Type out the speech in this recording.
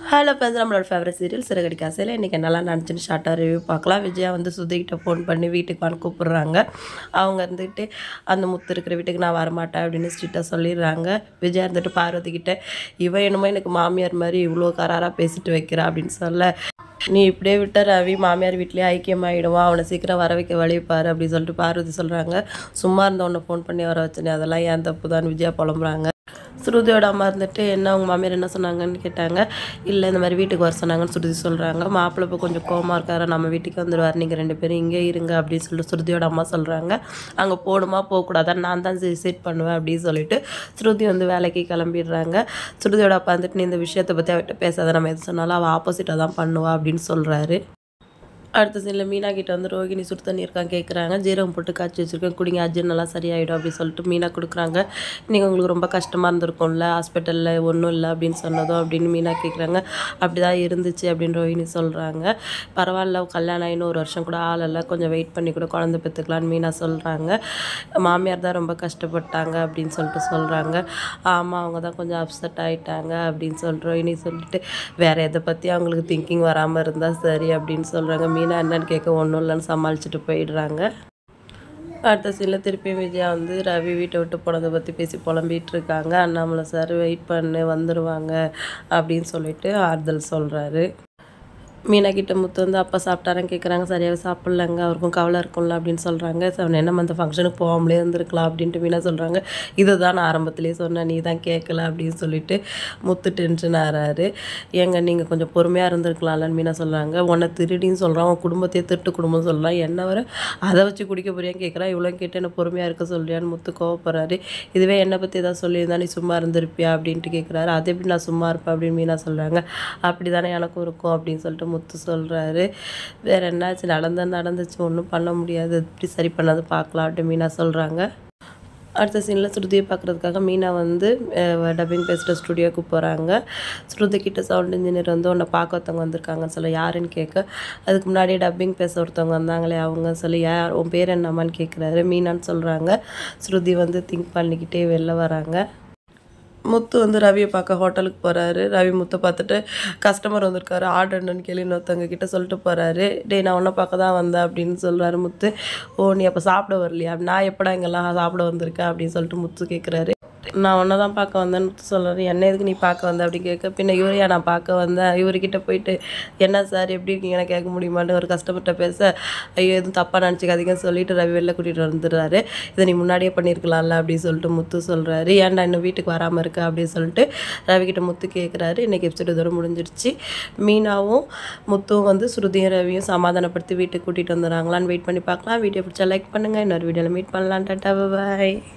hello friends நம்மளோட favourite serial சிறகடி காசையில் இன்றைக்கி என்னெல்லாம் நினச்சின்னு ஷார்ட்டாக ரிவ்யூ பார்க்கலாம் விஜயா வந்து சுதிக்கிட்ட ஃபோன் பண்ணி வீட்டுக்கு வான்னு கூப்பிடுறாங்க அவங்க இருந்துட்டு அந்த முத்து இருக்கிற வீட்டுக்கு நான் வரமாட்டேன் அப்படின்னு ஸ்ட்ரிக்டாக சொல்லிடுறாங்க விஜயா இருந்துட்டு பார்வதி கிட்ட இவன் என்னமோ எனக்கு மாமியார் மாதிரி இவ்வளோ கராராக பேசிட்டு வைக்கிறா அப்படின்னு சொல்ல நீ இப்படியே விட்ட ரவி மாமியார் வீட்லேயே ஐக்கியமாயிடுவான் அவனை சீக்கிரம் வர வைக்க வழி பாரு அப்படின்னு சொல்லிட்டு பார்வதி சொல்கிறாங்க சும்மா இருந்தவனை ஃபோன் பண்ணி வர வச்சனே அதெல்லாம் ஏன் தப்பு தான் விஜயா புலம்புறாங்க ஸ்ருதியோட அம்மா இருந்துட்டு என்ன உங்கள் மாமியார் என்ன சொன்னாங்கன்னு கேட்டாங்க இல்லை இந்த மாதிரி வீட்டுக்கு வர சொன்னாங்கன்னு ஸ்ருதி சொல்கிறாங்க மாப்பிள்ளை இப்போ கொஞ்சம் கோவமா இருக்காரு நம்ம வீட்டுக்கு வந்துடுவார் நீங்கள் ரெண்டு பேரும் இங்கே இருங்க அப்படின்னு சொல்லிட்டு ஸ்ருதியோட அம்மா சொல்கிறாங்க அங்கே போகணுமா போகக்கூடாதா நான் தான் செட் பண்ணுவேன் அப்படின்னு சொல்லிட்டு ஸ்ருதி வந்து வேலைக்கு கிளம்பிடுறாங்க ஸ்ருதியோட அப்பா வந்துட்டு நீ இந்த விஷயத்தை பற்றி அவர்கிட்ட பேசாத நம்ம எது சொன்னாலும் அவள் ஆப்போசிட்டாக தான் பண்ணுவா அப்படின்னு சொல்கிறாரு அடுத்த சீனில் மீனா கிட்ட வந்து ரோகிணி சுடு தண்ணி இருக்கான்னு கேட்குறாங்க ஜீரகம் போட்டு காய்ச்சி வச்சுருக்கேன் குடிங்க அஜன் நல்லா சரியாயிடும் அப்படின்னு சொல்லிட்டு மீனா கொடுக்குறாங்க நீங்கள் உங்களுக்கு ரொம்ப கஷ்டமாக இருந்திருக்கும்ல ஹாஸ்பிட்டலில் ஒன்றும் இல்லை அப்படின்னு சொன்னதும் அப்படின்னு மீனா கேட்குறாங்க அப்படி தான் இருந்துச்சு அப்படின்னு ரோஹிணி சொல்கிறாங்க பரவாயில்ல கல்யாணம் ஆகின்னு ஒரு வருஷம் கூட ஆளலை கொஞ்சம் வெயிட் பண்ணி கூட குழந்தை பெற்றுக்கலான்னு மீனா சொல்கிறாங்க மாமியார் தான் ரொம்ப கஷ்டப்பட்டாங்க அப்படின்னு சொல்லிட்டு சொல்கிறாங்க ஆமாம் அவங்க தான் கொஞ்சம் அப்செட் ஆகிட்டாங்க அப்படின்னு சொல்லிட்டு ரோஹிணி சொல்லிட்டு வேறு எதை பற்றி அவங்களுக்கு திங்கிங் வராமல் இருந்தால் சரி அப்படின்னு சொல்கிறாங்க மீனா என்னன்னு கேட்க ஒன்றும் இல்லைன்னு சமாளிச்சுட்டு போயிடுறாங்க அடுத்த சீனில் திருப்பியும் விஜயா வந்து ரவி வீட்டை விட்டு போனதை பற்றி பேசி புலம்பிட்டு இருக்காங்க அண்ணாமலை சார் வெயிட் பண்ணு வந்துடுவாங்க அப்படின்னு சொல்லிட்டு ஆறுதல் சொல்கிறாரு மீனா கிட்ட முத்து வந்து அப்பா சாப்பிட்டாரன்னு கேட்குறாங்க சரியாகவே சாப்பிட்லங்க அவருக்கும் கவலை இருக்கும்ல அப்படின்னு சொல்கிறாங்க அவன் என்ன அந்த ஃபங்க்ஷனுக்கு போகாமலே இருந்திருக்கலாம் அப்படின்ட்டு மீனா சொல்கிறாங்க இதை தான் நான் ஆரம்பத்திலே சொன்னேன் நீ தான் கேட்கல அப்படின்னு சொல்லிட்டு முத்து டென்ஷன் ஆறாரு ஏங்க நீங்கள் கொஞ்சம் பொறுமையாக இருந்திருக்கலாம்லன்னு மீனா சொல்கிறாங்க உன்னை திருடின்னு சொல்கிறான் உன் குடும்பத்தையே திருட்டு குடும்பம் சொல்கிறான் என்ன வர அதை வச்சு குடிக்க போறியான்னு கேட்குறான் இவ்வளோ கேட்டு என்ன பொறுமையாக இருக்க சொல்றியான்னு முத்து கோவப்படுறாரு இதுவே என்னை பற்றி ஏதாவது சொல்லியிருந்தா நீ சும்மா இருந்திருப்பியா அப்படின்ட்டு கேட்குறாரு அது எப்படி நான் சும்மா இருப்பேன் அப்படின்னு மீனா சொல்கிறாங்க அப்படி தானே எனக்கும் இருக்கும் அப்படின்னு சொல்லிட்டு முத்து சொல்கிறாரு வேற என்னாச்சு நடந்த நடந்துச்சு ஒன்றும் பண்ண முடியாது இப்படி சரி பண்ணது பார்க்கலாம் அப்படின்னு மீனா சொல்கிறாங்க அடுத்த சீனில் ஸ்ருதியை பார்க்குறதுக்காக மீனா வந்து டப்பிங் பேசுகிற ஸ்டுடியோக்கு போகிறாங்க ஸ்ருதி கிட்ட சவுண்ட் இன்ஜினியர் வந்து உன்னை பார்க்க ஒருத்தவங்க வந்திருக்காங்கன்னு சொல்ல யாருன்னு கேட்க அதுக்கு முன்னாடி டப்பிங் பேச ஒருத்தவங்க வந்தாங்களே அவங்க சொல்லி யார் உன் பேர் என்னம்மான்னு கேட்குறாரு மீனான்னு சொல்கிறாங்க ஸ்ருதி வந்து திங்க் பண்ணிக்கிட்டே வெளில வராங்க முத்து வந்து ரவியை பார்க்க ஹோட்டலுக்கு போகிறாரு ரவி முத்தை பார்த்துட்டு கஸ்டமர் வந்திருக்காரு ஆர்டர் என்னன்னு கேள்வி இன்னொருத்தவங்க கிட்ட சொல்லிட்டு போகிறாரு டேய் நான் உன்னை பார்க்க தான் வந்தேன் அப்படின்னு சொல்கிறாரு முத்து ஓ நீ அப்போ சாப்பிட வரலையா நான் எப்படா இங்கெல்லாம் சாப்பிட வந்திருக்கேன் அப்படின்னு சொல்லிட்டு முத்து கேட்குறாரு நான் உன்னை தான் பார்க்க வந்தேன்னு முத்து சொல்கிறாரு என்ன எதுக்கு நீ பார்க்க வந்த அப்படி கேட்க பின்ன இவரையா நான் பார்க்க வந்தேன் இவர்கிட்ட போயிட்டு என்ன சார் எப்படி இருக்கீங்கன்னு கேட்க முடியுமான்னு ஒரு கஸ்டமர்கிட்ட பேச ஐயோ எதுவும் தப்பாக நினச்சிக்காதீங்கன்னு சொல்லிட்டு ரவி வெளில கூட்டிகிட்டு வந்துடுறாரு இதை நீ முன்னாடியே பண்ணியிருக்கலாம்ல அப்படின்னு சொல்லிட்டு முத்து சொல்கிறாரு ஏன்டா இன்னும் வீட்டுக்கு வராமல் இருக்க அப்படின்னு சொல்லிட்டு ரவிக்கிட்ட முத்து கேட்குறாரு இன்றைக்கி எபிசோடு இதோட முடிஞ்சிருச்சு மீனாவும் முத்துவும் வந்து ஸ்ருதியும் ரவியும் சமாதானப்படுத்தி வீட்டுக்கு கூட்டிகிட்டு வந்துடுறாங்களான்னு வெயிட் பண்ணி பார்க்கலாம் வீடியோ பிடிச்சா லைக் பண்ணுங்கள் இன்னொரு வீடியோவில் மீட் பண்ணலாம் டாட்டா பாய்